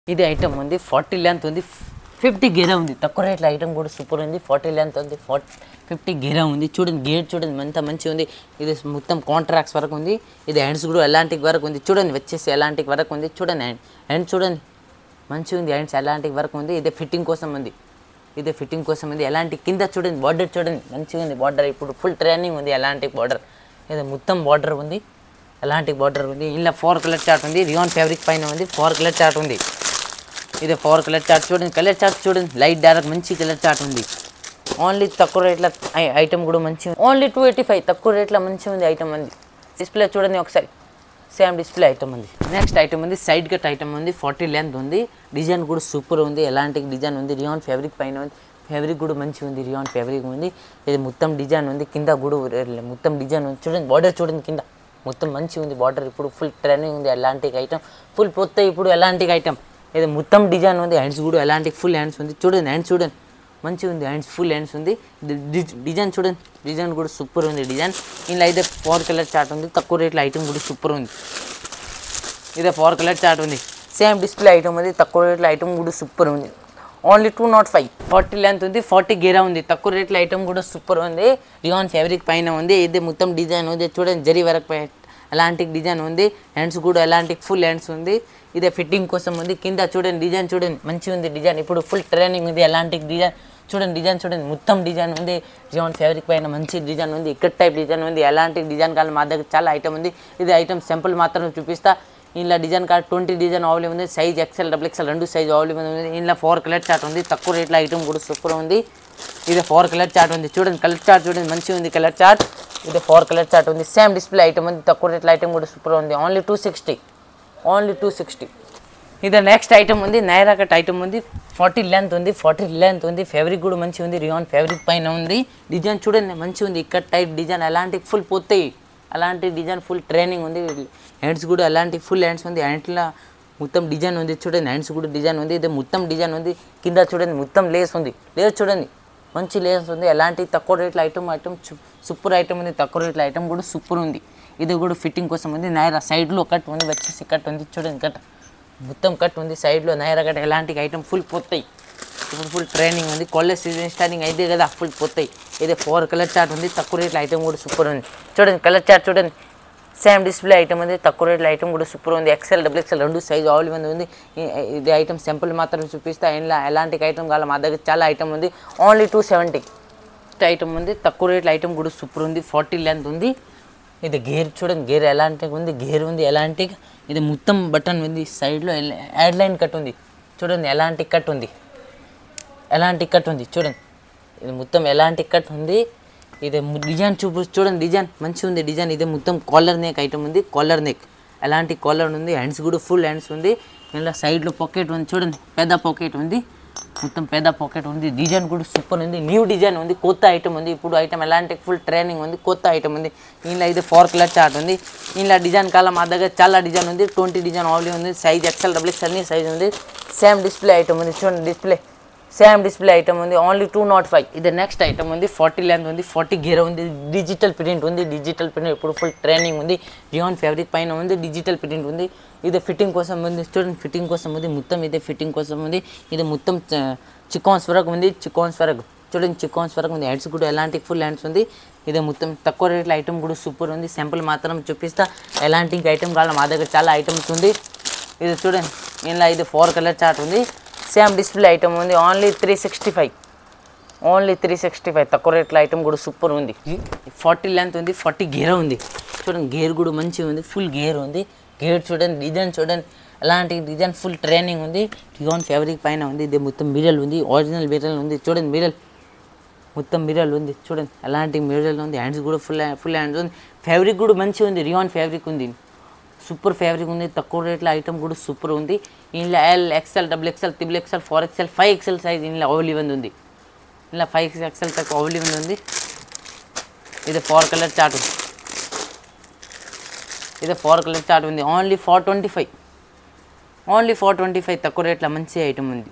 ఇది ఐటమ్ ఉంది forty length ఉంది ఫిఫ్టీ గేరా ఉంది తక్కువ రేట్ల ఐటమ్ కూడా సూపర్ ఉంది ఫార్టీ లెంత్ ఉంది ఫార్టీ ఫిఫ్టీ గేరా ఉంది చూడండి గేట్ చూడండి ఎంత మంచిగా ఉంది ఇది మొత్తం కాంట్రాక్ట్స్ వరకు ఉంది ఇది హ్యాండ్స్ కూడా ఎలాంటి వరకు ఉంది చూడండి వచ్చేసి ఎలాంటి వరకు ఉంది చూడండి హ్యాండ్ హ్యాండ్ చూడండి మంచిగా ఉంది హ్యాండ్స్ ఎలాంటి వరకు ఉంది ఇదే ఫిట్టింగ్ కోసం ఉంది ఇదే ఫిట్టింగ్ కోసం ఉంది ఎలాంటి కింద చూడండి బార్డర్ చూడండి మంచిగా ఉంది బార్డర్ ఇప్పుడు ఫుల్ ట్రైనింగ్ ఉంది ఎలాంటి బార్డర్ ఇది మొత్తం బార్డర్ ఉంది ఎలాంటి బార్డర్ ఉంది ఇలా ఫోర్ కలర్ చార్ట్ ఉంది రియాన్ ఫ్యాబ్రిక్ పైన ఉంది ఫోర్ కలర్ చార్ట్ ఉంది ఇది ఫోర్ కలర్ చార్ట్ చూడండి కలర్ చార్ట్ చూడండి లైట్ డార్క్ మంచి కలర్ చార్ట్ ఉంది ఓన్లీ తక్కువ రేట్ల ఐటమ్ కూడా మంచిగా ఓన్లీ టూ ఎయిటీ ఫైవ్ తక్కువ రేట్ల మంచిగా ఉంది ఐటమ్ ఉంది డిస్ప్లే చూడండి ఒకసారి సేమ్ డిస్ప్లే ఐటమ్ ఉంది నెక్స్ట్ ఐటమ్ ఉంది సైడ్ కట్ ఐటమ్ ఉంది ఫార్టీ లెంత్ ఉంది డిజైన్ కూడా సూపర్ ఉంది ఎలాంటి డిజైన్ ఉంది రియాన్ ఫ్యాబ్రిక్ పైన ఉంది ఫ్యాబ్రిక్ కూడా మంచిగా ఉంది రియాన్ ఫ్యాబ్రిక్ ఉంది ఇది మొత్తం డిజైన్ ఉంది కింద కూడా మొత్తం డిజైన్ ఉంది చూడండి బార్డర్ చూడండి కింద మొత్తం మంచిగా ఉంది బార్డర్ ఇప్పుడు ఫుల్ ట్రైనింగ్ ఉంది ఎలాంటి ఐటమ్ ఫుల్ పోతే ఇప్పుడు ఎలాంటి ఐటమ్ ఇది మొత్తం డిజైన్ ఉంది హ్యాండ్స్ కూడా ఎలాంటి ఫుల్ హ్యాండ్స్ ఉంది చూడండి హ్యాండ్స్ చూడండి మంచిగా ఉంది హ్యాండ్స్ ఫుల్ హ్యాండ్స్ ఉంది ఇది డి- డిజైన్ చూడండి డిజైన్ కూడా సూపర్ ఉంది డిజైన్ ఇలా అయితే ఫోర్ కలర్ చార్ట్ ఉంది తక్కువ రేట్లో ఐటమ్ కూడా సూపర్ ఉంది ఇదే ఫోర్ కలర్ చార్ట్ ఉంది సేమ్ డిస్ప్లే ఐటమ్ ఉంది తక్కువ రేట్లో ఐటమ్ కూడా సూపర్ ఉంది only two nought five forty length ఉంది ఫార్టీ గేరా ఉంది తక్కువ రేట్లో ఐటమ్ కూడా సూపర్ ఉంది రియాన్ ఫ్యాబ్రిక్ పైన ఉంది ఇది మొత్తం డిజైన్ ఉంది చూడండి జరీ వరకు పై- ఎలాంటి డిజైన్ ఉంది హ్యాండ్స్ కూడా ఎలాంటి ఫుల్ హ్యాండ్స్ ఉంది ఇదే ఫిట్టింగ్ కోసం ఉంది కింద చూడండి డిజైన్ చూడండి మంచిగా ఉంది డిజైన్ ఇప్పుడు ఫుల్ ట్రైనింగ్ ఉంది ఎలాంటి డిజైన్ చూడండి డిజైన్ చూడండి మొత్తం డిజైన్ ఉంది రియాన్ ఫ్యాబ్రిక్ పైన మంచి డిజైన్ ఉంది ఇక్కడ టైప్ డిజైన్ ఉంది ఎలాంటి డిజైన్ కావాలి మా దగ్గర చాలా ఐటమ్ ఉంది ఇది ఐటమ్ సింపుల్ మాత్రం చూపిస్తా ఇలా design card twenty design available ఉంది సైజ్ ఎక్సెల్ డబుల్ ఎక్సెల్ రెండు సైజ్ అవైలబుల్ ఉంది ఇలా ఫోర్ కలర్ చార్ట్ ఉంది తక్కువ రేట్ల ఐటమ్ కూడా సూపర్ ఉంది ఇది ఫోర్ కలర్ చార్ట్ ఉంది చూడండి కలర్ చార్ట్ చూడండి మంచిగా ఉంది కలర్ చార్ట్ ఇది ఫోర్ కలర్ చార్ట్ ఉంది సేమ్ డిస్ప్లే ఐటమ్ ఉంది తక్కువ రేట్ల ఐటమ్ కూడా సూపర్ ఉంది only two sixty only two sixty ఇది నెక్స్ట్ ఐటమ్ ఉంది నైరా కట్ ఐటమ్ ఉంది ఫార్టీ లెంత్ ఉంది ఫార్టీ లెంత్ ఉంది ఫ్యాబ్రిక్ కూడా మంచిగా ఉంది రియాన్ ఫ్యాబ్రిక్ పైన ఉంది డిజైన్ చూడండి మంచిగా ఉంది ఇక్కడ టైప్ డిజైన్ అలాంటి ఫుల్ పోతాయి అలాంటి డిజైన్ ఫుల్ ట్రైనింగ్ ఉంది హ్యాండ్స్ కూడా అలాంటి ఫుల్ హ్యాండ్స్ ఉంది హ్యాండ్స్లో మొత్తం డిజైన్ ఉంది చూడండి హ్యాండ్స్ కూడా డిజైన్ ఉంది ఇది మొత్తం డిజైన్ ఉంది కింద చూడండి మొత్తం లేస్ ఉంది లేస్ చూడండి మంచి లేస్ ఉంది ఎలాంటి తక్కువ రేట్ల ఐటమ్ ఐటమ్ సూపర్ ఐటమ్ ఉంది తక్కువ రేట్ల ఐటమ్ కూడా సూపర్ ఉంది ఇది కూడా ఫిట్టింగ్ కోసం ఉంది నైరా సైడ్లో కట్ ఉంది వచ్చేసి కట్ ఉంది చూడండి కట్ మొత్తం కట్ ఉంది సైడ్లో నైరా కట్ ఎలాంటి ఐటమ్ ఫుల్ పోతాయి ఇప్పుడు ఫుల్ ట్రైనింగ్ ఉంది కాలేజ్ సీజన్ స్టార్టింగ్ అయితే కదా ఫుల్ పోతాయి ఇది ఫోర్ కలర్ చార్ట్ ఉంది తక్కువ రేట్ల ఐటమ్ కూడా సూపర్ ఉంది చూడండి కలర్ చార్ట్ చూడండి సేమ్ డిస్ప్లే ఐటమ్ ఉంది తక్కువ రేట్ల ఐటమ్ కూడా సూపర్ ఉంది ఎక్సెల్ డబుల్ ఎక్సెల్ రెండు సైజ్ అవైలబుల్ ఉంది ఈ- ఇది ఐటమ్ సింపుల్ మాత్రం చూపిస్తా ఇలా ఎలాంటి ఐటమ్ కావాలి మా దగ్గర చాలా ఐటమ్ ఉంది ఓన్లీ టూ సెవెంటీ ఐటమ్ ఉంది తక్కువ రేట్ల ఐటమ్ కూడా సూపర్ ఉంది ఫార్టీ లెంత్ ఉంది ఇది గేర్ చూడండి గేర్ ఎలాంటి ఉంది గేర్ ఉంది ఎలాంటి ఇది మొత్తం బటన్ ఉంది సైడ్లో యాడ్ లైన్ కట్ ఉంది చూడండి ఎలాంటి కట్ ఉంది ఎలాంటి కట్ ఉంది చూడండి ఇది మొత్తం ఎలాంటి కట్ ఉంది ఇది ము- డిజైన్ చూపు చూడండి డిజైన్ మంచిగా ఉంది డిజైన్ ఇది మొత్తం కాలర్ నెక్ ఐటమ్ ఉంది కాలర్ నెక్ ఎలాంటి కాలర్ ఉంది హ్యాండ్స్ కూడా ఫుల్ హ్యాండ్స్ ఉంది ఇలా సైడ్లో పాకెట్ ఉంది చూడండి పెద్ద పాకెట్ ఉంది మొత్తం పెద్ద పాకెట్ ఉంది డిజైన్ కూడా సూపర్ ఉంది న్యూ డిజైన్ ఉంది కొత్త ఐటమ్ ఉంది ఇప్పుడు ఐటమ్ ఎలాంటి ఫుల్ ట్రైనింగ్ ఉంది కొత్త ఐటమ్ ఉంది ఇలా ఇది ఫోర్ కలర్ చార్ట్ ఉంది ఇలా డిజైన్ కాలం మా దగ్గర చాలా డిజైన్ ఉంది ట్వంటీ డిజైన్ ఆల్రెడీ ఉంది సైజ్ ఎక్సెల్ డబుల్ ఎక్స్ అన్ని సైజ్ ఉంది సేమ్ డిస్ప్లే ఐటమ్ ఉంది చూడండి డిస్ప్లే సేమ్ డిస్ప్లే ఐటమ్ ఉంది ఓన్లీ టూ నాట్ ఫైవ్ ఇది నెక్స్ట్ ఐటమ్ ఉంది ఫార్టీ లెంత్ ఉంది ఫార్టీ గేర్ ఉంది డిజిటల్ ప్రింట్ ఉంది డిజిటల్ ప్రింట్ ఇప్పుడు ఫుల్ ట్రైనింగ్ ఉంది రియాన్ ఫ్యాబ్రిక్ పైన ఉంది డిజిటల్ ప్రింట్ ఉంది ఇది ఫిట్టింగ్ కోసం ఉంది చూడండి ఫిట్టింగ్ కోసం ఉంది మొత్తం ఇదే ఫిట్టింగ్ కోసం ఉంది ఇది మొత్తం చికాన్స్ వరకు ఉంది చికాన్స్ వరకు చూడండి చికాన్స్ వరకు ఉంది హ్యాండ్స్ కూడా ఎలాంటి ఫుల్ హ్యాండ్స్ ఉంది ఇది మొత్తం తక్కువ రేట్ల ఐటమ్ కూడా సూపర్ ఉంది సింపుల్ మాత్రం చూపిస్తా ఎలాంటి ఐటమ్ కావాలి మా దగ్గర చాలా ఐటమ్స్ ఉంది ఇది చూడండి ఇలా ఇది ఫోర్ కలర్ చార్ట్ ఉంది సేమ్ డిస్ప్లే ఐటమ్ ఉంది only three sixty five only three sixty five తక్కువ రేట్ల ఐటమ్ కూడా సూపర్ ఉంది ఫార్టీ లెంత్ ఉంది ఫార్టీ గేర్ ఉంది చూడండి గేర్ కూడా మంచిగా ఉంది ఫుల్ గేర్ ఉంది గేర్ చూడండి డిజైన్ చూడండి అలాంటి డిజైన్ ఫుల్ ట్రైనింగ్ ఉంది టిగాన్ ఫ్యాబ్రిక్ పైన ఉంది ఇది మొత్తం మిరల్ ఉంది ఒరిజినల్ మిరల్ ఉంది చూడండి మిరల్ మొత్తం మిరల్ ఉంది చూడండి అలాంటి మిరల్ ఉంది హ్యాండ్స్ కూడా ఫుల్ ఫుల్ హ్యాండ్స్ ఉంది ఫ్యాబ్రిక్ కూడా మంచిగా ఉంది రియాన్ ఫ్యాబ్రిక్ ఉంది సూపర్ ఫ్యాబ్రిక్ ఉంది తక్కువ రేట్ల ఐటమ్ కూడా సూపర్ ఉంది ఇందులో L XL double XL triple XL four XL five XL size ఇందులో అవైలబుల్ ఉంది ఇలా ఫైవ్ ఎక్స్ఎల్ తక్కువ అవైలబుల్ ఉంది ఇది ఫోర్ కలర్ చార్ట్ ఉంది ఇది ఫోర్ కలర్ చార్ట్ ఉంది only four twenty five only four twenty five తక్కువ రేట్ల మంచి ఐటమ్ ఉంది